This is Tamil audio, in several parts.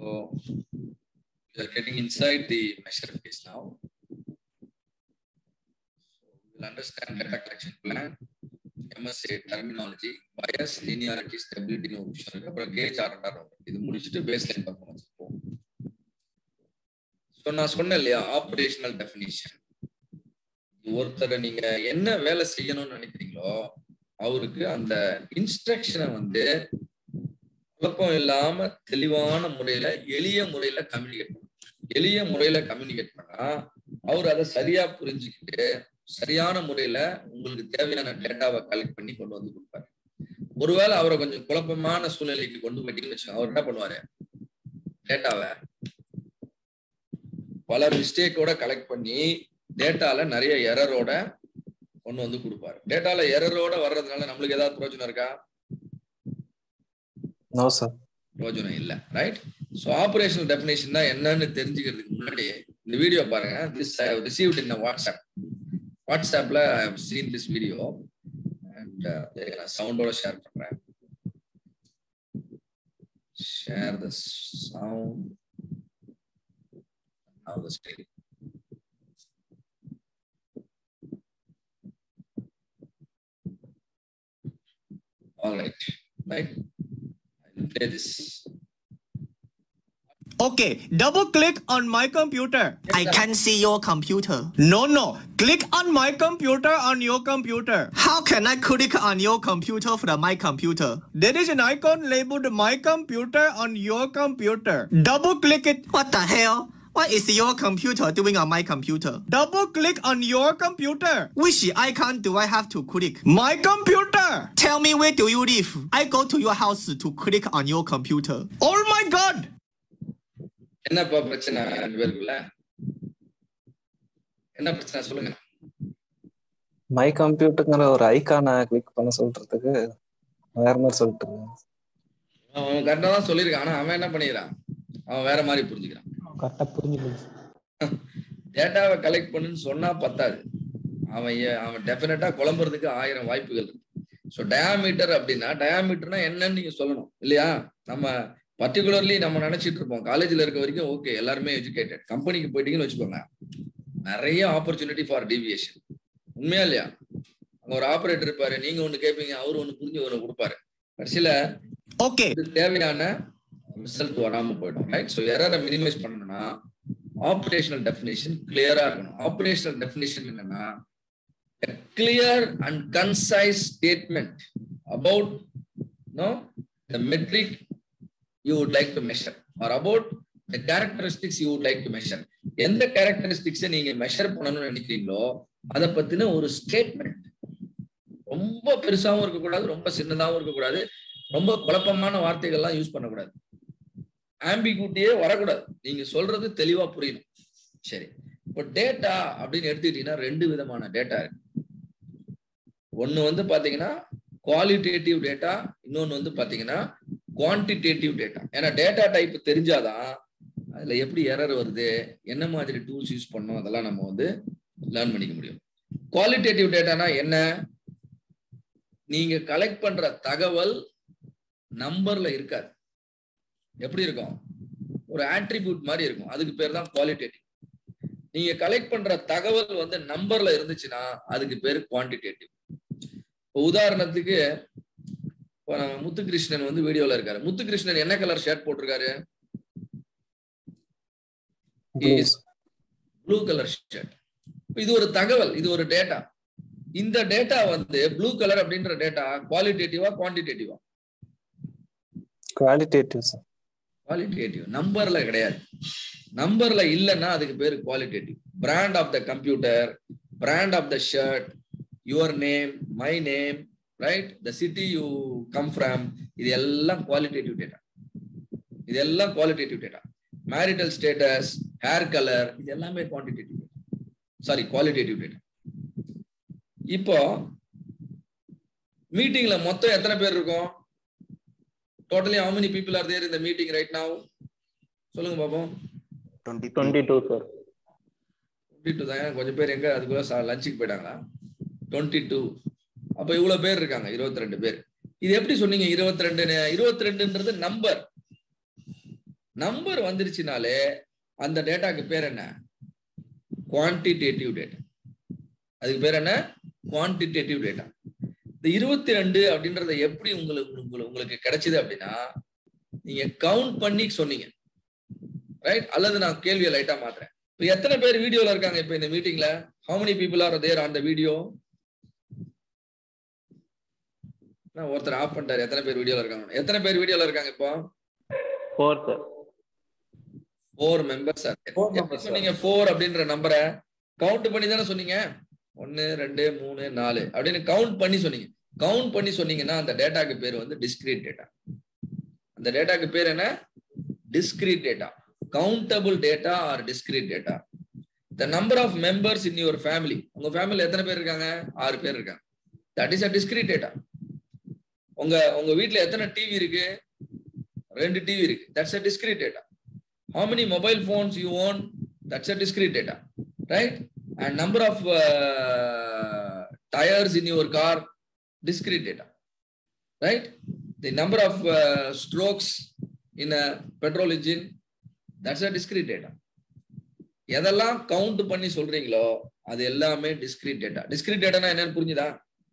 So we are getting inside the measure phase now. So we'll understand data collection plan, MSA terminology, bias, linearity, stability னு ஒரு விஷயம் இருக்கு அப்புறம் கேஜ் ஆர்டர் இது முடிச்சுட்டு பேஸ் லைன் பர்ஃபார்மன்ஸ் போகும் ஸோ நான் சொன்னேன் இல்லையா ஆப்ரேஷனல் டெஃபினிஷன் ஒருத்தரை நீங்க என்ன வேலை செய்யணும்னு நினைக்கிறீங்களோ அவருக்கு அந்த இன்ஸ்ட்ரக்ஷனை வந்து குழப்பம் இல்லாம தெளிவான முறையில எளிய முறையில கம்யூனிகேட் பண்ணணும் எளிய முறையில கம்யூனிகேட் பண்ணா அவர் அதை சரியா புரிஞ்சுக்கிட்டு சரியான முறையில உங்களுக்கு தேவையான டேட்டாவை கலெக்ட் பண்ணி கொண்டு வந்து கொடுப்பாரு ஒருவேளை அவரை கொஞ்சம் குழப்பமான சூழ்நிலைக்கு கொண்டு போயிட்டீங்கன்னு வச்சுக்கோங்க அவர் என்ன பண்ணுவாரு டேட்டாவை பல மிஸ்டேக்கோட கலெக்ட் பண்ணி டேட்டால நிறைய எரரோட கொண்டு வந்து கொடுப்பாரு டேட்டால எரரோட வர்றதுனால நம்மளுக்கு ஏதாவது பிரயோஜனம் இருக்கா நோ சார் பிரயோஜனம் இல்லை ரைட் ஸோ ஆப்ரேஷனல் டெஃபினேஷன் தான் என்னன்னு தெரிஞ்சுக்கிறதுக்கு முன்னாடி இந்த வீடியோ பாருங்க this I received in WhatsApp வாட்ஸ்அப்ல I have seen this video and நான் சவுண்டோட ஷேர் பண்றேன் share the sound now the screen. All right, right. I'll play this. Okay, double click on my computer. I can't see your computer. No, no. Click on my computer on your computer. How can I click on your computer from my computer? There is an icon labeled my computer on your computer. Double click it. What the hell? What is your computer doing on my computer? Double click on your computer. Which icon do I have to click? My computer. Tell me where do you live? I go to your house to click on your computer. Oh my god. என்னப்பா பிரச்சனை ரெண்டு பேருக்குள்ள என்ன பிரச்சனை சொல்லுங்க மை கம்ப்யூட்டருங்கிற ஒரு ஐக்கானை கிளிக் பண்ண சொல்றதுக்கு வேற மாதிரி சொல்லிட்டு இருக்கேன் அவன் கரெக்டா தான் சொல்லியிருக்கான் ஆனா அவன் என்ன பண்ணிக்கிறான் அவன் வேற மாதிரி புரிஞ்சுக்கிறான் கரெக்டா புரிஞ்சுக்கணும் டேட்டாவை கலெக்ட் பண்ணுன்னு சொன்னா பத்தாது அவன் ஏ- அவன் டெஃபினட்டா குழம்புறதுக்கு ஆயிரம் வாய்ப்புகள் இருக்கு ஸோ டயாமீட்டர் அப்படின்னா டயாமீட்டர்னா என்னன்னு நீங்க சொல்லணும் இல்லையா நம்ம பர்டிகுலர்லி நம்ம நினைச்சிட்டு இருப்போம் காலேஜ்ல இருக்க வரைக்கும் ஓகே எல்லாருமே எஜுகேட்டட் கம்பெனிக்கு போயிட்டீங்கன்னு வச்சுக்கோங்க நிறைய ஆப்பர்ச்சுனிட்டி ஃபார் டீவியேஷன் உண்மையா இல்லையா அங்க ஒரு ஆபரேட்டர் இருப்பாரு நீங்க ஒண்ணு கேட்பீங்க அவரு ஒண்ணு புரிஞ்சு ஒண்ணு கொடுப்பாரு கடைசியில Okay. இது தேவையான ரிசல்ட் வராம போயிடும் ரைட் ஸோ எரரை மினிமைஸ் பண்ணணும்னா ஆப்ரேஷனல் டெஃபினேஷன் கிளியரா இருக்கணும் ஆப்ரேஷனல் டெஃபினேஷன் என்னன்னா clear and concise statement about no the metric you would like to measure or about the characteristics you would like to measure எந்த கேரக்டரிஸ்டிக்ஸை நீங்க மெஷர் பண்ணணும்னு நினைக்கிறீங்களோ அதை பத்தின ஒரு ஸ்டேட்மெண்ட் ரொம்ப பெருசாவும் இருக்கக்கூடாது ரொம்ப சின்னதாவும் இருக்கக்கூடாது ரொம்ப குழப்பமான வார்த்தைகள்லாம் யூஸ் பண்ணக்கூடாது ஆம்பிகுட்டியே வரக்கூடாது நீங்க சொல்றது தெளிவா புரியணும் சரி இப்போ டேட்டா அப்படின்னு எடுத்துக்கிட்டீங்கன்னா ரெண்டு விதமான டேட்டா இருக்கு ஒன்னு வந்து பாத்தீங்கன்னா குவாலிட்டேட்டிவ் டேட்டா இன்னொன்னு வந்து பாத்தீங்கன்னா குவான்டிடேட்டிவ் டேட்டா ஏன்னா டேட்டா டைப் தெரிஞ்சாதான் அதுல எப்படி எரர் வருது என்ன மாதிரி டூல்ஸ் யூஸ் பண்ணணும் அதெல்லாம் நம்ம வந்து லேர்ன் பண்ணிக்க முடியும் குவாலிட்டேட்டிவ் டேட்டானா என்ன நீங்க கலெக்ட் பண்ற தகவல் நம்பர்ல இருக்காது எப்படி இருக்கும் ஒரு ஆட்ரிபியூட் மாதிரி இருக்கும் அதுக்கு பேர் தான் குவாலிட்டேட்டிவ் நீங்க கலெக்ட் பண்ற தகவல் வந்து நம்பர்ல இருந்துச்சுன்னா அதுக்கு பேர் குவான்டிடேட்டிவ் உதாரணத்துக்கு இப்போ நம்ம முத்துகிருஷ்ணன் வந்து வீடியோல இருக்காரு முத்துகிருஷ்ணன் என்ன கலர் ஷர்ட் போட்டிருக்காரு ப்ளூ கலர் ஷர்ட் இது ஒரு தகவல் இது ஒரு டேட்டா இந்த டேட்டா வந்து ப்ளூ கலர் அப்படின்ற டேட்டா குவாலிட்டேட்டிவா குவான்டிடேட்டிவா குவாலிட்டேட்டிவ் சார் குவாலிட்டேட்டிவ் நம்பர்ல கிடையாது நம்பர்ல இல்லைன்னா அதுக்கு பேரு qualitative brand of the computer brand of the shirt your name my name right the city you come from இது எல்லாம் குவாலிட்டேட்டிவ் டேட்டா இது எல்லாம் qualitative data marital status hair colour இது எல்லாமே குவான்டிடேட்டிவ் சாரி குவாலிட்டேட்டிவ் டேட்டா இப்போ மீட்டிங்ல மொத்தம் எத்தனை பேர் இருக்கும் totally how many people are there in the meeting right now சொல்லுங்க பாப்போம் twenty two sir twenty two தான் கொஞ்சம் பேர் எங்க அதுக்குள்ள லஞ்சுக்கு போயிட்டாங்களா டுவெண்ட்டி டூ அப்ப இவ்வளவு பேர் இருக்காங்க இருபத்தி ரெண்டு பேர் இது எப்படி சொன்னீங்க இருபத்தி ரெண்டு இருபத்தி ரெண்டுன்றது நம்பர் நம்பர் வந்துருச்சுனாலே அந்த டேட்டாக்கு பேர் என்ன குவான்டிடேட்டிவ் டேட்டா அதுக்கு பேர் என்ன குவான்டிடேட்டிவ் டேட்டா இந்த இருபத்தி ரெண்டு அப்படின்றத எப்படி உங்களுக்கு உங்களுக்கு உங்களுக்கு கிடைச்சது அப்படின்னா நீங்க கவுண்ட் பண்ணி சொன்னீங்க ரைட் அல்லது நான் கேள்வியை லைட்டா மாத்துறேன் இப்போ எத்தனை பேர் வீடியோல இருக்காங்க இப்போ இந்த மீட்டிங்ல how many people are there on the video ஒருத்தர் ஆஃப் பண்ணிட்டாரு எத்தனை பேர் வீடியோல இருக்காங்க எத்தனை பேர் வீடியோல இருக்காங்க இப்போ ஃபோர் சார் ஃபோர் மெம்பர்ஸ் எப்படி சொன்னீங்க ஃபோர் அப்படின்ற நம்பரை கவுண்ட் பண்ணி தானே சொன்னீங்க ஒன்னு ரெண்டு மூணு நாலு அப்படின்னு கவுண்ட் பண்ணி சொன்னீங்க கவுண்ட் பண்ணி சொன்னீங்கன்னா அந்த டேட்டாக்கு பேர் வந்து டிஸ்கிரீட் டேட்டா அந்த டேட்டாக்கு பேர் என்ன discrete data countable data or discrete data the number of members in your family உங்க ஃபேமிலி எத்தனை பேர் இருக்காங்க ஆறு பேர் இருக்காங்க that is a discrete data உங்க உங்க வீட்ல எத்தனை டிவி இருக்கு ரெண்டு டிவி இருக்கு that's a discrete data how many mobile phones you own that's a discrete data right and number of uh, tires in your car discrete data right the number of uh, strokes in a petrol engine that's a discrete data எதெல்லாம் கவுண்ட் பண்ணி சொல்றீங்களோ அது எல்லாமே டிஸ்கிரீட் டேட்டா டிஸ்கிரீட் டேட்டானா என்னன்னு புரிஞ்சுதா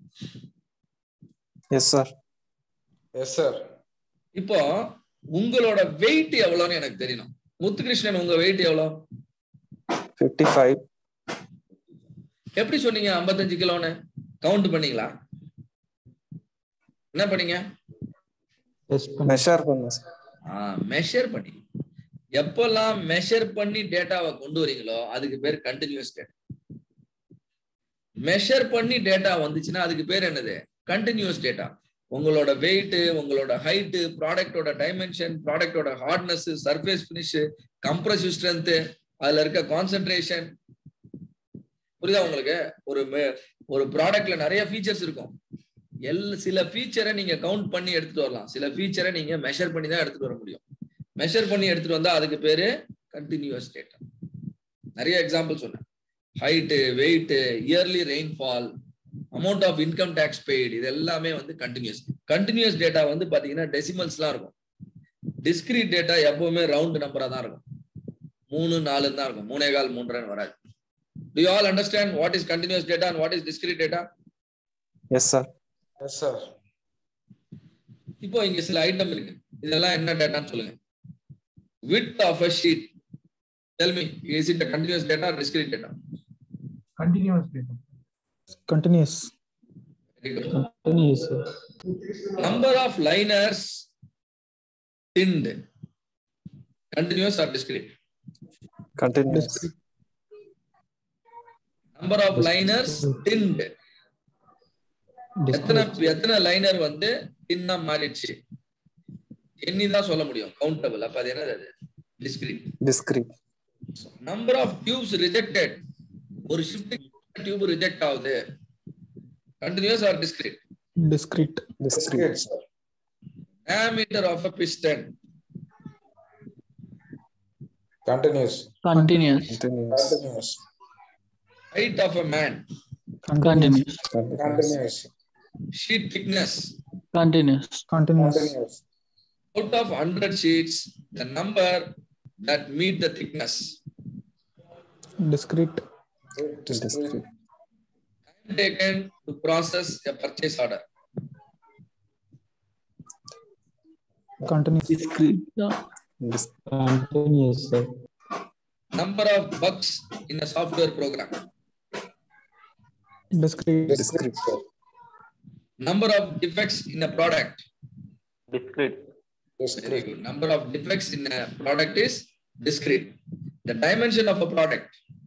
எஸ் சார் எஸ் சார் இப்போ உங்களோட வெயிட் எவ்வளவுன்னு எனக்கு தெரியணும் முத்துகிருஷ்ணன் உங்க வெயிட் எவ்வளவு ஃபிஃப்டி ஃபைவ் எப்படி சொன்னீங்க 55 கிலோன்னு கவுண்ட் பண்ணீங்களா என்ன பண்ணீங்க டெஸ்ட் பண்ணி மெஷர் பண்ண சார் மெஷர் பண்ணி எப்பெல்லாம் மெஷர் பண்ணி டேட்டாவை கொண்டு வரீங்களோ அதுக்கு பேர் கண்டினியூஸ் டேட்டா மெஷர் பண்ணி டேட்டா வந்துச்சுன்னா அதுக்கு பேர் என்னது கண்டினியூஸ் டேட்டா உங்களோட வெயிட் உங்களோட ஹைட் ப்ராடக்டோட டைமென்ஷன் ப்ராடக்டோட hardness surface finish compressive strength அதுல இருக்க கான்சென்ட்ரேஷன் புரியுதா உங்களுக்கு ஒரு மே- ஒரு ப்ராடக்ட்ல நிறைய ஃபீச்சர்ஸ் இருக்கும் எல் சில ஃபீச்சரை நீங்க கவுண்ட் பண்ணி எடுத்துட்டு வரலாம் சில ஃபீச்சரை நீங்க மெஷர் பண்ணி தான் எடுத்துட்டு வர முடியும் மெஷர் பண்ணி எடுத்துட்டு வந்தா அதுக்கு பேரு கண்டினியூஸ் டேட்டா நிறைய எக்ஸாம்பிள் சொன்னேன் height weight yearly rainfall amount of income tax paid இது எல்லாமே வந்து கண்டினியூஸ் கண்டினியூஸ் டேட்டா வந்து பாத்தீங்கன்னா டெசிமல்ஸ்லாம் இருக்கும் டிஸ்கிரீட் டேட்டா எப்பவுமே ரவுண்ட் நம்பரா தான் இருக்கும் மூணு நாலு தான் இருக்கும் மூணே கால் மூன்றரைன்னு வராது do you all understand what is continuous data and what is discrete data yes sir yes sir இப்போ இங்க சில ஐட்டம் இருக்கு இதெல்லாம் என்ன டேட்டான்னு சொல்லுங்க width of a sheet tell me is it a continuous data or discrete data continuous data. continuous Very good. continuous sir. number of liners thinned continuous or discrete continuous number of liners thinned எத்தனை discrete எத்தனை லைனர் வந்து தின்னா மாறிடுச்சு எண்ணி தான் சொல்ல முடியும் கவுண்டபிள் அப்ப அது என்னது அது discrete discrete number of tubes rejected ஒரு ஷிஃப்ட் டியூப் ரிஜெக்ட் ஆகுது continuous or discrete discrete discrete Discrete, sir. diameter of a piston Continuous. Continuous. Continuous Continuous. height of a man Continuous. Continuous. sheet thickness Continuous. continuous Continuous. out of 100 sheets the number that meet the thickness discrete Discrete. time taken to process a purchase order continuous Discrete. Yeah. continuous sir. number of bugs in a software program discrete Discrete, sir. number of defects in a product discrete very Discrete. good number of defects in a product is discrete the dimension of a product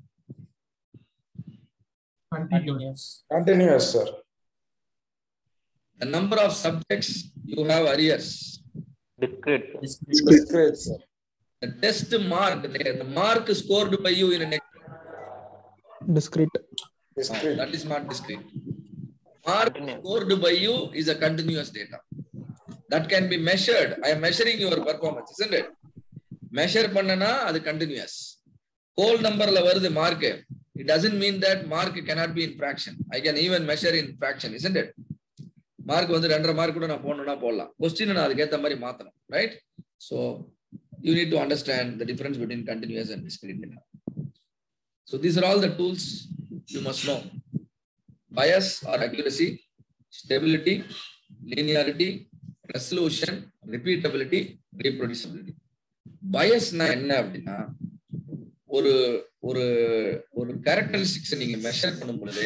Continuous. Continuous, sir. the number of subjects you have arrears discrete Discrete, sir. the test mark the, the mark scored by you in an discrete No, Discrete. that is not discrete. Mark scored by you is a continuous data. That can be measured. I am measuring your performance, isn't it? Measure பண்ணனா அது continuous. Whole numberல வருது mark. It doesn't mean that mark cannot be in fraction. I can even measure in fraction, isn't it? Mark வந்து ரெண்டரை மார்க் கூட நான் போடணும்னா போடலாம் கொஸ்டின் நான் அதுக்கேற்ற மாதிரி மாத்தணும் right so you need to understand the difference between continuous and discrete data. So these are all the tools you must know. Bias or accuracy, stability, linearity, resolution, repeatability, reproducibility. Biasனா என்ன அப்படின்னா ஒரு ஒரு ஒரு கேரக்டரிஸ்டிக்ஸ் நீங்க மெஷர் பண்ணும் பொழுது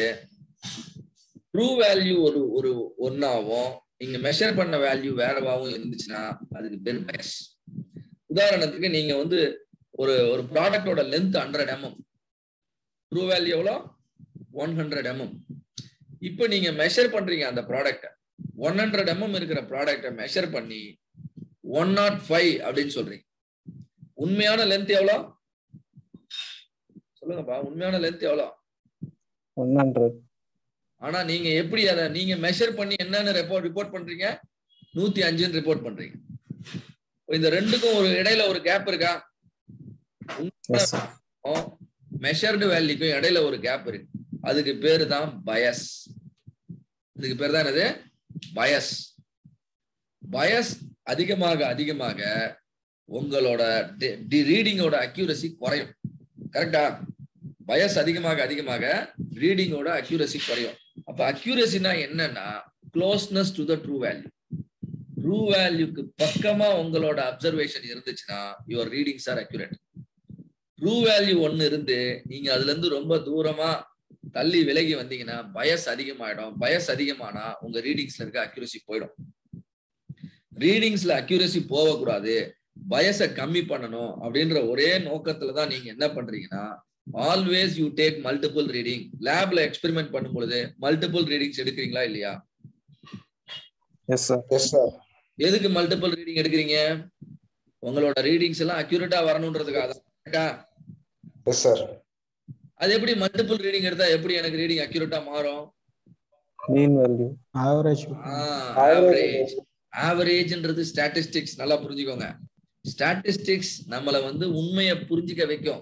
ட்ரூ வேல்யூ ஒரு ஒரு ஒன்னாவும் நீங்க மெஷர் பண்ண வேல்யூ வேறவாவும் இருந்துச்சுன்னா அதுக்கு பேர் பயஸ் உதாரணத்துக்கு நீங்க வந்து ஒரு ஒரு ப்ராடக்டோட length hundred mm true value எவ்வளோ ஒன் ஹண்ட்ரட் எம்எம் இப்போ நீங்க மெஷர் பண்றீங்க அந்த ப்ராடக்டை ஒன் ஹண்ட்ரட் எம்எம் இருக்கிற ப்ராடக்டை மெஷர் பண்ணி ஒன் நாட் ஃபைவ் அப்படின்னு சொல்றீங்க உண்மையான லென்த் எவ்வளோ சொல்லுங்கப்பா உண்மையான லென்த் எவ்வளோ ஒன் ஹண்ட்ரட் ஆனா நீங்க எப்படி அதை நீங்க மெஷர் பண்ணி என்னன்னு ரிப்போர்ட் ரிப்போர்ட் பண்றீங்க நூத்தி அஞ்சுன்னு ரிப்போர்ட் பண்றீங்க இந்த ரெண்டுக்கும் ஒரு இடையில ஒரு கேப் இருக்கா எஸ் சார் மெஷர்டு வேல்யூக்கும் இடையில ஒரு கேப் இருக்கு அதுக்கு பேரு தான் பயஸ் இதுக்கு பேர் தான் என்னது பயஸ் பயஸ் அதிகமாக அதிகமாக உங்களோட ரீடிங்கோட அக்யூரசி குறையும் கரெக்டா பயஸ் அதிகமாக அதிகமாக ரீடிங்கோட அக்யூரசி குறையும் அப்ப அக்யூரசினா என்னன்னா closeness to the true value true வேல்யூக்கு பக்கமா உங்களோட அப்சர்வேஷன் இருந்துச்சுன்னா your readings are accurate true value ஒன்னு இருந்து நீங்க அதுல இருந்து ரொம்ப தூரமா தள்ளி விலகி வந்தீங்கன்னா பயஸ் அதிகமாயிடும் பயஸ் அதிகமானா உங்க ரீடிங்ஸ்ல இருக்க அக்யூரசி போயிடும் ரீடிங்ஸ்ல அக்யூரசி போகக்கூடாது பயஸை கம்மி பண்ணணும் அப்படின்ற ஒரே நோக்கத்துல தான் நீங்க என்ன பண்றீங்கன்னா always you take multiple reading லேப்ல எக்ஸ்பெரிமெண்ட் பண்ணும் பொழுது மல்டிபிள் ரீடிங்ஸ் எடுக்கிறீங்களா இல்லையா எஸ் சார் எஸ் சார் எதுக்கு மல்டிபிள் ரீடிங் எடுக்கிறீங்க உங்களோட ரீடிங்ஸ் எல்லாம் அக்யூரேட்டா வரணுன்றதுக்காக கரெக்டா எஸ் சார் அது எப்படி மல்டிபிள் ரீடிங் எடுத்தா எப்படி எனக்கு ரீடிங் அக்யூரேட்டா மாறும் மீன் வேல்யூ Average. ஆவரேஜ் ஆவரேஜ்ன்றது ஸ்டாட்டிஸ்டிக்ஸ் நல்லா புரிஞ்சுக்கோங்க ஸ்டாட்டிஸ்டிக்ஸ் நம்மள வந்து உண்மையை புரிஞ்சுக்க வைக்கும்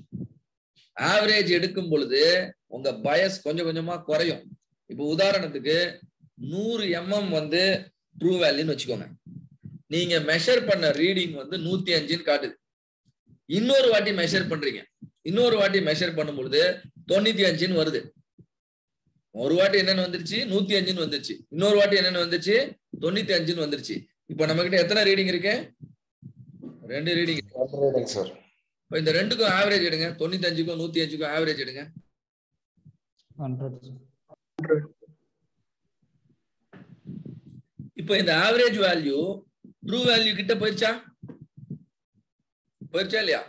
ஆவரேஜ் எடுக்கும் பொழுது உங்க பயஸ் கொஞ்சம் கொஞ்சமா குறையும் இப்போ உதாரணத்துக்கு நூறு எம்எம் வந்து ட்ரூ வேல்யூன்னு வச்சுக்கோங்க நீங்க மெஷர் பண்ண ரீடிங் வந்து நூத்தி அஞ்சுன்னு காட்டுது இன்னொரு வாட்டி மெஷர் பண்றீங்க இன்னொரு வாட்டி மெஷர் பண்ணும் பொழுது தொண்ணூத்தி அஞ்சுன்னு வருது ஒரு வாட்டி என்னன்னு வந்துருச்சு நூத்தி அஞ்சுன்னு வந்துருச்சு இன்னொரு வாட்டி என்னன்னு வந்துருச்சு தொண்ணூத்தி அஞ்சுன்னு வந்துருச்சு இப்போ நம்ம கிட்ட எத்தனை ரீடிங் இருக்கு ரெண்டு ரீடிங் ரீடிங் சார் இப்போ இந்த ரெண்டுக்கும் ஆவரேஜ் எடுங்க தொண்ணூத்தி அஞ்சுக்கும் நூத்தி அஞ்சுக்கும் ஆவரேஜ் எடுங்க 100. இப்போ இந்த ஆவரேஜ் வேல்யூ ட்ரூ வேல்யூ கிட்ட போயிருச்சா போயிருச்சா இல்லையா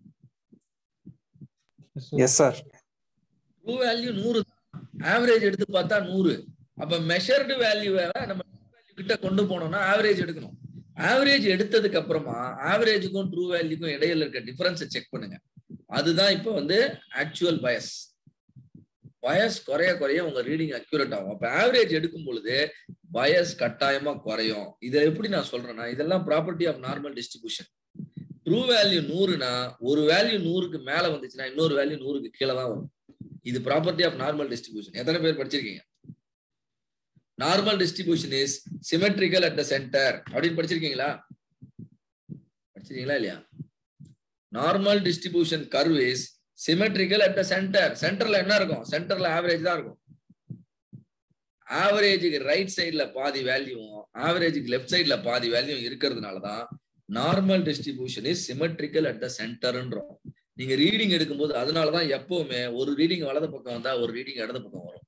Yes, sir. Yes sir true value நூறு ஆவரேஜ் எடுத்து பார்த்தா நூறு அப்ப மெஷர்டு வேல்யூவை நம்ம value கிட்ட கொண்டு போனோம்னா ஆவரேஜ் எடுக்கணும் ஆவரேஜ் எடுத்ததுக்கு அப்புறமா ஆவரேஜுக்கும் ட்ரூ வேல்யூக்கும் இடையில இருக்க டிஃபரன்ஸை செக் பண்ணுங்க அதுதான் இப்போ வந்து ஆக்சுவல் பயஸ் பயஸ் குறைய குறைய உங்க ரீடிங் அக்யூரேட் ஆகும் அப்ப ஆவரேஜ் எடுக்கும் பொழுது பயஸ் கட்டாயமா குறையும் இதை எப்படி நான் சொல்றேன்னா இதெல்லாம் property of normal distribution true value நூறுனா ஒரு வேல்யூ நூறுக்கு மேல வந்துச்சுன்னா இன்னொரு வேல்யூ நூறுக்கு கீழே தான் வரும் இது ப்ராப்பர்ட்டி ஆஃப் நார்மல் டிஸ்ட்ரிபியூஷன் எத்தனை பேர் படிச்சிருக்கீங்க normal distribution is symmetrical at the centre அப்படின்னு படிச்சிருக்கீங்களா படிச்சிருக்கீங்களா இல்லையா normal distribution curve is symmetrical at the centre சென்டர்ல என்ன இருக்கும் சென்டர்ல ஆவரேஜ் தான் இருக்கும் ஆவரேஜுக்கு ரைட் சைடுல பாதி வேல்யூவும் ஆவரேஜுக்கு லெஃப்ட் சைடுல பாதி வேல்யூ இருக்கிறதுனால தான் normal distribution is symmetrical at the சென்டர்ன்றோம் நீங்க ரீடிங் எடுக்கும்போது அதனாலதான் எப்பவுமே ஒரு ரீடிங் வலது பக்கம் வந்தா ஒரு ரீடிங் இடது பக்கம் வரும்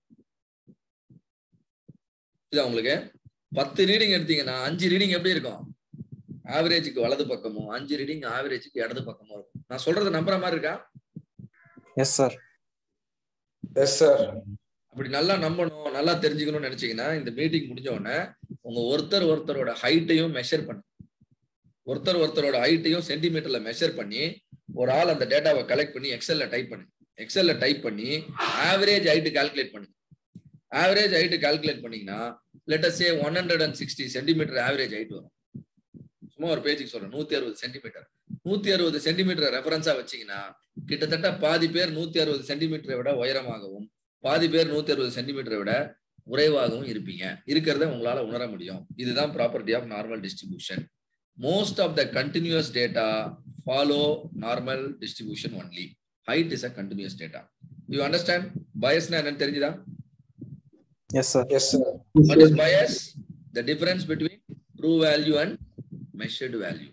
இது உங்களுக்கு பத்து ரீடிங் எடுத்தீங்கன்னா அஞ்சு ரீடிங் எப்படி இருக்கும் ஆவரேஜுக்கு வலது பக்கமும் அஞ்சு ரீடிங் ஆவரேஜுக்கு இடது பக்கமும் இருக்கும் நான் சொல்றது நம்புற மாதிரி இருக்கா எஸ் சார் எஸ் சார் அப்படி நல்லா நம்பணும் நல்லா தெரிஞ்சுக்கணும்னு நினைச்சீங்கன்னா இந்த மீட்டிங் முடிஞ்ச உடனே உங்க ஒருத்தர் ஒருத்தரோட ஹைட்டையும் மெஷர் பண்ணு ஒருத்தர் ஒருத்தரோட ஹைட்டையும் சென்டிமீட்டர்ல மெஷர் பண்ணி ஒரு ஆள் அந்த டேட்டாவை கலெக்ட் பண்ணி எக்ஸல்ல டைப் பண்ணு எக்ஸல்ல டைப் பண்ணி ஆவரேஜ் ஹைட் கால்குலேட் பண்ணுங்க ஆவரேஜ் ஹைட் கால்குலேட் பண்ணீங்கன்னா let's say one hundred and sixty centimetre average height வரும் சும்மா ஒரு பேஜுக்கு சொல்றேன் நூத்தி அறுபது சென்டிமீட்டர் நூத்தி அறுபது சென்டிமீட்டர் ரெஃபரன்ஸா வச்சீங்கன்னா கிட்டத்தட்ட பாதி பேர் நூத்தி அறுபது சென்டிமீட்டரை விட உயரமாகவும் பாதி பேர் நூத்தி அறுபது சென்டிமீட்டரை விட குறைவாகவும் இருப்பீங்க இருக்கிறத உங்களால உணர முடியும் இதுதான் property of normal distribution most of the continuous data follow normal distribution only. Height is a continuous data. You understand? Bias na என்னன்னு தெரிஞ்சுதா? Yes sir Yes, sir. What is bias? The difference between true value and measured value.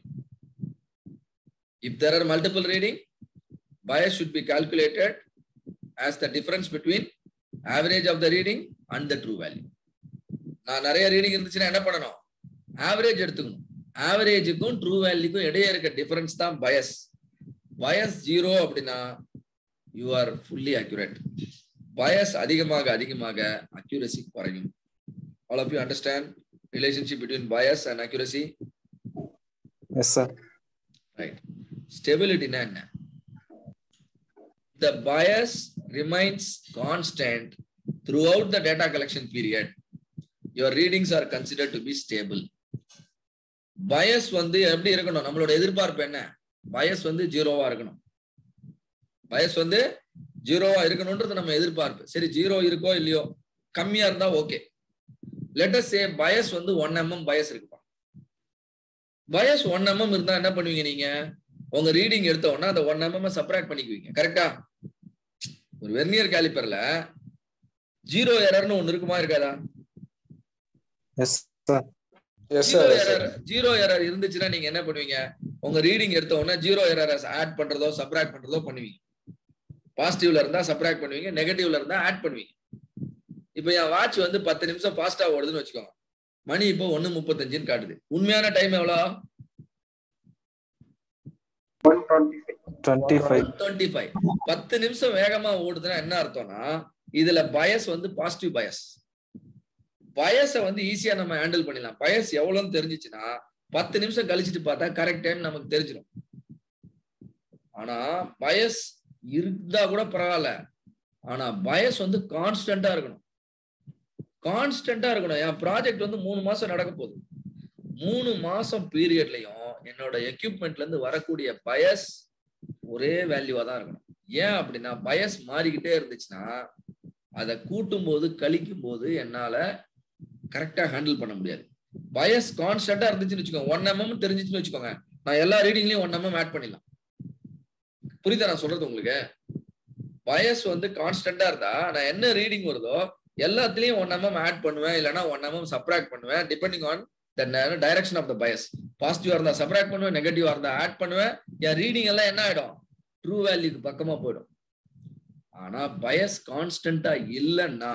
If there are multiple reading, bias should be calculated as the difference between average of the reading and the true value. நான் நிறைய ரீடிங் இருந்துச்சுன்னா என்ன பண்ணணும் ஆவரேஜ் எடுத்துக்கணும் ஆவரேஜுக்கும் ட்ரூ வேல்யூக்கும் இடையே இருக்க டிஃபரன்ஸ் தான் பயஸ் பயஸ் ஜீரோ அப்படின்னா you are fully accurate bias அதிகமாக அதிகமாக அக்யூரசி குறையும் all of you understand relationship between bias and accuracy yes sir right ஸ்டெபிலிட்டினா என்ன the bias remains constant throughout the data collection period your readings are considered to be stable bias வந்து எப்படி இருக்கணும் நம்மளோட எதிர்பார்ப்பு என்ன bias வந்து ஜீரோவா இருக்கணும் bias வந்து ஜீரோவா இருக்கணும்ன்றது நம்ம எதிர்பார்ப்பு சரி ஜீரோ இருக்கோ இல்லையோ கம்மியா இருந்தா ஓகே லெட்டஸ் சே bias வந்து ஒன் எம்எம் bias இருக்குப்பா bias ஒன் எம்எம் இருந்தா என்ன பண்ணுவீங்க நீங்க உங்க ரீடிங் எடுத்த உடனே அந்த ஒன் எம்எம் சப்ராக்ட் பண்ணிக்குவீங்க கரெக்டா ஒரு வெர்னியர் கேலிப்பர்ல ஜீரோ எரர்னு ஒண்ணு இருக்குமா இருக்காதா yes sir Yes, zero sir. Yes, error sir. Zero error இருந்துச்சுன்னா நீங்க என்ன பண்ணுவீங்க உங்க ரீடிங் எடுத்த உடனே ஜீரோ எரர் ஆட் பண்றதோ சப்ராக்ட் பண்றதோ பண்ணுவீங்க பாசிட்டிவ்ல இருந்தா சப்ராக்ட் பண்ணுவீங்க நெகட்டிவ்ல இருந்தா ஆட் பண்ணுவீங்க இப்போ என் வாட்ச் வந்து பத்து நிமிஷம் ஃபாஸ்டா ஓடுதுன்னு வச்சுக்கோங்க மணி இப்போ ஒண்ணு முப்பத்தஞ்சுன்னு காட்டுது உண்மையான டைம் எவ்வளோ டுவெண்ட்டி ஃபைவ் டுவெண்ட்டி ஃபைவ் பத்து நிமிஷம் வேகமா ஓடுதுன்னா என்ன அர்த்தம்னா இதுல பயஸ் வந்து பாசிட்டிவ் பயஸ் பயஸ வந்து ஈஸியா நம்ம ஹேண்டில் பண்ணிடலாம் பயஸ் எவ்வளவுன்னு தெரிஞ்சுச்சுன்னா பத்து நிமிஷம் கழிச்சிட்டு பார்த்தா கரெக்ட் டைம் நமக்கு தெரிஞ்சிடும் ஆனா பயஸ் இருந்தா கூட பரவாயில்ல ஆனா பயஸ் வந்து கான்ஸ்டன்டா இருக்கணும் கான்ஸ்டன்டா இருக்கணும் என் ப்ராஜெக்ட் வந்து மூணு மாசம் நடக்க போகுது மூணு மாசம் பீரியட்லயும் என்னோட எக்யூப்மெண்ட்ல இருந்து வரக்கூடிய பயஸ் ஒரே வேல்யூவா தான் இருக்கணும் ஏன் அப்படின்னா பயஸ் மாறிக்கிட்டே இருந்துச்சுன்னா அதை கூட்டும் போது கழிக்கும் போது என்னால கரெக்டா ஹேண்டில் பண்ண முடியாது பயஸ் கான்ஸ்டன்டா இருந்துச்சுன்னு வச்சுக்கோங்க ஒன் எம்எம் தெரிஞ்சிச்சுன்னு வச்சுக்கோங்க நான் எல்லா ரீடிங்லயும் ஒன் எம்எம் ஆட் பண்ணிடலாம் புரியுதா நான் சொல்றது உங்களுக்கு பயஸ் வந்து கான்ஸ்டன்டா இருந்தா நான் என்ன ரீடிங் வருதோ எல்லாத்துலயும் ஒன் எம்எம் ஆட் பண்ணுவேன் இல்லைன்னா ஒன் எம்எம் சப்ராக்ட் பண்ணுவேன் depending on the direction of the bias பாசிட்டிவா இருந்தா சப்ராக்ட் பண்ணுவேன் நெகட்டிவா இருந்தா ஆட் பண்ணுவேன் என் ரீடிங் எல்லாம் என்ன ஆயிடும் ட்ரூ வேல்யூக்கு பக்கமா போயிடும் ஆனா பயஸ் கான்ஸ்டன்டா இல்லைன்னா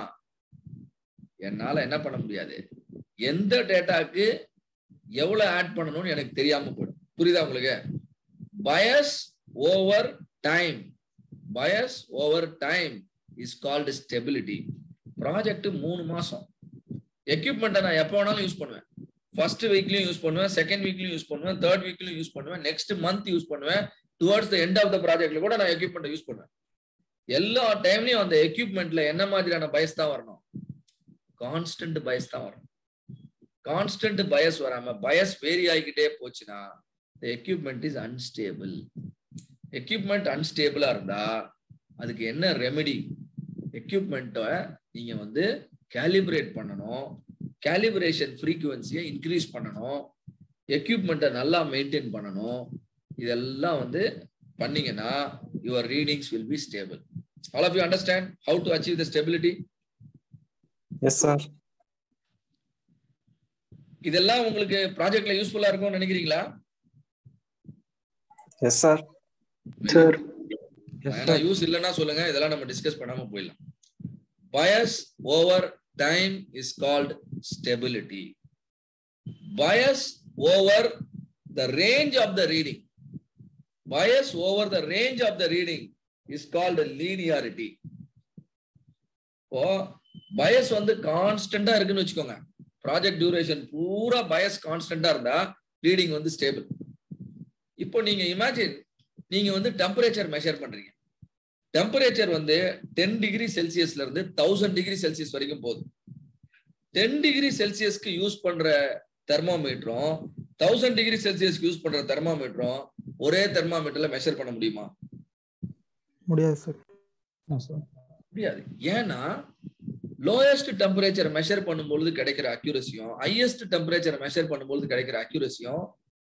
என்னால என்ன பண்ண முடியாது எந்த டேட்டாக்கு எவ்வளவு ஆட் பண்ணணும்னு எனக்கு தெரியாம போயிடும் புரியுதா உங்களுக்கு bias over time bias over time is called stability project மூணு மாசம் எக்யூப்மெண்ட்டை நான் எப்போ வேணாலும் யூஸ் பண்ணுவேன் ஃபர்ஸ்ட் வீக்லயும் யூஸ் பண்ணுவேன் செகண்ட் வீக்லயும் யூஸ் பண்ணுவேன் தேர்ட் வீக்லயும் யூஸ் பண்ணுவேன் நெக்ஸ்ட் மந்த் யூஸ் பண்ணுவேன் towards the end of the ப்ராஜெக்ட்ல கூட நான் எக்யூப்மெண்ட் யூஸ் பண்ணுவேன் எல்லா டைம்லயும் அந்த எக்யூப்மெண்ட்ல என்ன மாதிரியான பயஸ் தான் வரணும் கான்ஸ்டன்ட் பயஸ் தான் வரணும் கான்ஸ்டன்ட் பயஸ் வராம பயஸ் வேரி ஆகிக்கிட்டே போச்சுன்னா எக்யூப்மெண்ட் இஸ் அன்ஸ்டேபிள் எக்யூப்மெண்ட் அன்ஸ்டேபிளா இருந்தா அதுக்கு என்ன ரெமெடி எக்யூப்மெண்ட்டை நீங்க வந்து கேலிப்ரேட் பண்ணணும் கேலிபிரேஷன் ஃப்ரீக்குவன்சியை இன்க்ரீஸ் பண்ணணும் எக்யூப்மெண்ட்டை நல்லா மெயின்டைன் பண்ணணும் இதெல்லாம் வந்து பண்ணீங்கன்னா your readings will be stable all of you understand how to achieve the stability yes sir இதெல்லாம் உங்களுக்கு ப்ராஜெக்ட்ல யூஸ்ஃபுல்லா இருக்கும்னு நினைக்கிறீங்களா எஸ் சார் சார் ஏன்னா யூஸ் இல்லைன்னா சொல்லுங்க இதெல்லாம் நம்ம டிஸ்கஸ் பண்ணாம போயிடலாம் bias over time is called stability bias over the range of the reading bias over the range of the reading is called linearity இப்போ பயஸ் வந்து கான்ஸ்டன்டா இருக்குன்னு வச்சுக்கோங்க ப்ராஜெக்ட் டியூரேஷன் பூரா பயஸ் கான்ஸ்டன்டா இருந்தா ரீடிங் வந்து ஸ்டேபிள் இப்போ நீங்க இமேஜின் நீங்க வந்து டெம்பரேச்சர் மெஷர் பண்றீங்க டெம்பரேச்சர் வந்து டென் டிகிரி செல்சியஸ்ல இருந்து தௌசண்ட் டிகிரி செல்சியஸ் வரைக்கும் போகுது டென் டிகிரி செல்சியஸ்க்கு யூஸ் பண்ற தெர்மோமீட்டரும் தௌசண்ட் டிகிரி செல்சியஸ்க்கு யூஸ் பண்ற தெர்மோமீட்டரும் ஒரே தெர்மோமீட்டர்ல மெஷர் பண்ண முடியுமா முடியாது சார் சார் முடியாது ஏன்னா லோயஸ்ட் டெம்பரேச்சர் மெஷர் பண்ணும்பொழுது கிடைக்கிற அக்யூரசியும் ஹையஸ்ட் டெம்பரேச்சர் மெஷர் பண்ணும்பொழுது கிடைக்கிற அக்யூரசியும்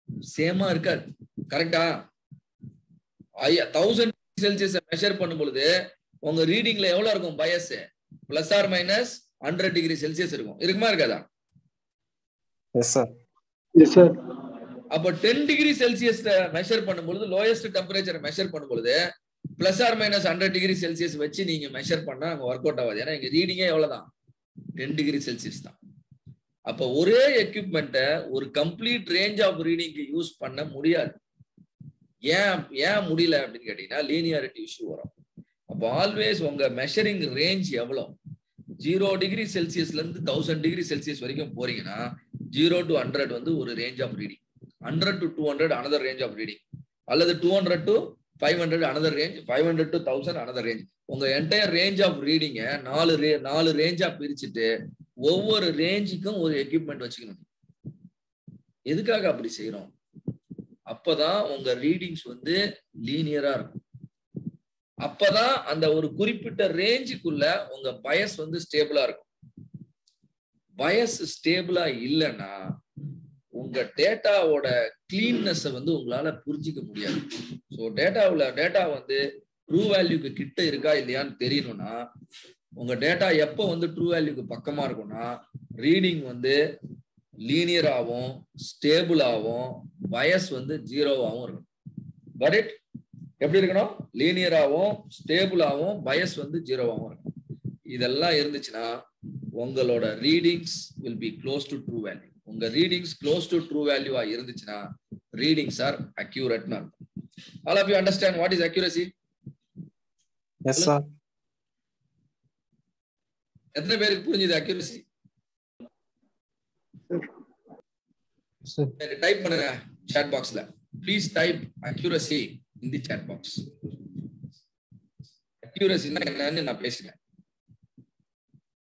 சேமா இருக்காது கரெக்டா தௌசண்ட் செல்சியஸ் மெஷர் பண்ணும் பொழுது உங்க ரீடிங்ல எவ்வளவு இருக்கும் bias plus or minus hundred degree Celsius இருக்கும் இருக்குமா இருக்காதா எஸ் சார் எஸ் சார் அப்ப டென் டிகிரி செல்சியஸ் மெஷர் பண்ணும்பொழுது லோயஸ்ட் டெம்பரேச்சர் மெஷர் பண்ணும்பொழுது plus or minus hundred degree Celsius வச்சு நீங்க மெஷர் பண்ணா அங்க ஒர்க் அவுட் ஆகாது ஏன்னா எங்க ரீடிங்கே எவ்வளவுதான் டென் டிகிரி செல்சியஸ் தான் அப்ப ஒரே எக்யூப்மெண்ட்டை ஒரு கம்ப்ளீட் ரேஞ்ச் ஆஃப் ரீடிங்க்கு யூஸ் பண்ண முடியாது ஏன் ஏன் முடியல அப்படின்னு கேட்டீங்கன்னா லீனியாரிட்டி இஷ்யூ வரும் அப்போ ஆல்வேஸ் உங்க மெஷரிங் ரேஞ்ச் எவ்வளோ ஜீரோ டிகிரி செல்சியஸ்ல இருந்து தௌசண்ட் டிகிரி செல்சியஸ் வரைக்கும் போறீங்கன்னா ஜீரோ டு ஹண்ட்ரட் வந்து ஒரு range of reading hundred to two hundred another range of reading அல்லது two hundred to five hundred another range five hundred to thousand another range உங்க என்டையர் ரேஞ்ச் ஆஃப் ரீடிங்கை நாலு ரே நாலு ரேஞ்சா பிரிச்சுட்டு ஒவ்வொரு ரேஞ்சுக்கும் ஒரு எக்யூப்மெண்ட் வச்சுக்கணும் எதுக்காக அப்படி செய்யறோம் அப்பதான் உங்க ரீடிங்ஸ் வந்து லீனியரா இருக்கும் அப்பதான் அந்த ஒரு குறிப்பிட்ட ரேஞ்சுக்குள்ள உங்க பயஸ் வந்து ஸ்டேபிளா இருக்கும் பயஸ் ஸ்டேபிளா இல்லைன்னா உங்க டேட்டாவோட கிளீன்னஸ் வந்து உங்களால புரிஞ்சிக்க முடியாது ஸோ டேட்டாவில் டேட்டா வந்து ட்ரூ வேல்யூக்கு கிட்ட இருக்கா இல்லையான்னு தெரியணும்னா உங்க டேட்டா எப்போ வந்து ட்ரூ வேல்யூக்கு பக்கமா இருக்கும்னா ரீடிங் வந்து லீனியராகவும் ஸ்டேபிளாகவும் பயஸ் வந்து ஜீரோவாகவும் இருக்கணும் பட் இட் எப்படி இருக்கணும் லீனியராகவும் ஸ்டேபிளாகவும் பயஸ் வந்து ஜீரோவாகவும் இருக்கணும் இதெல்லாம் இருந்துச்சுன்னா உங்களோட readings will be close to true value உங்க ரீடிங்ஸ் க்ளோஸ் டு ட்ரூ வேல்யூவா இருந்துச்சுன்னா ரீடிங்ஸ் ஆர் அக்யூரேட்னு அர்த்தம் all of you understand what is accuracy yes sir எத்தனை பேருக்கு புரிஞ்சுது அக்யூரசி சார் டைப் பண்ணுங்க chat பாக்ஸ்ல please type accuracy in the chat box அக்யூரசின்னா என்னன்னு நான் பேசுறேன்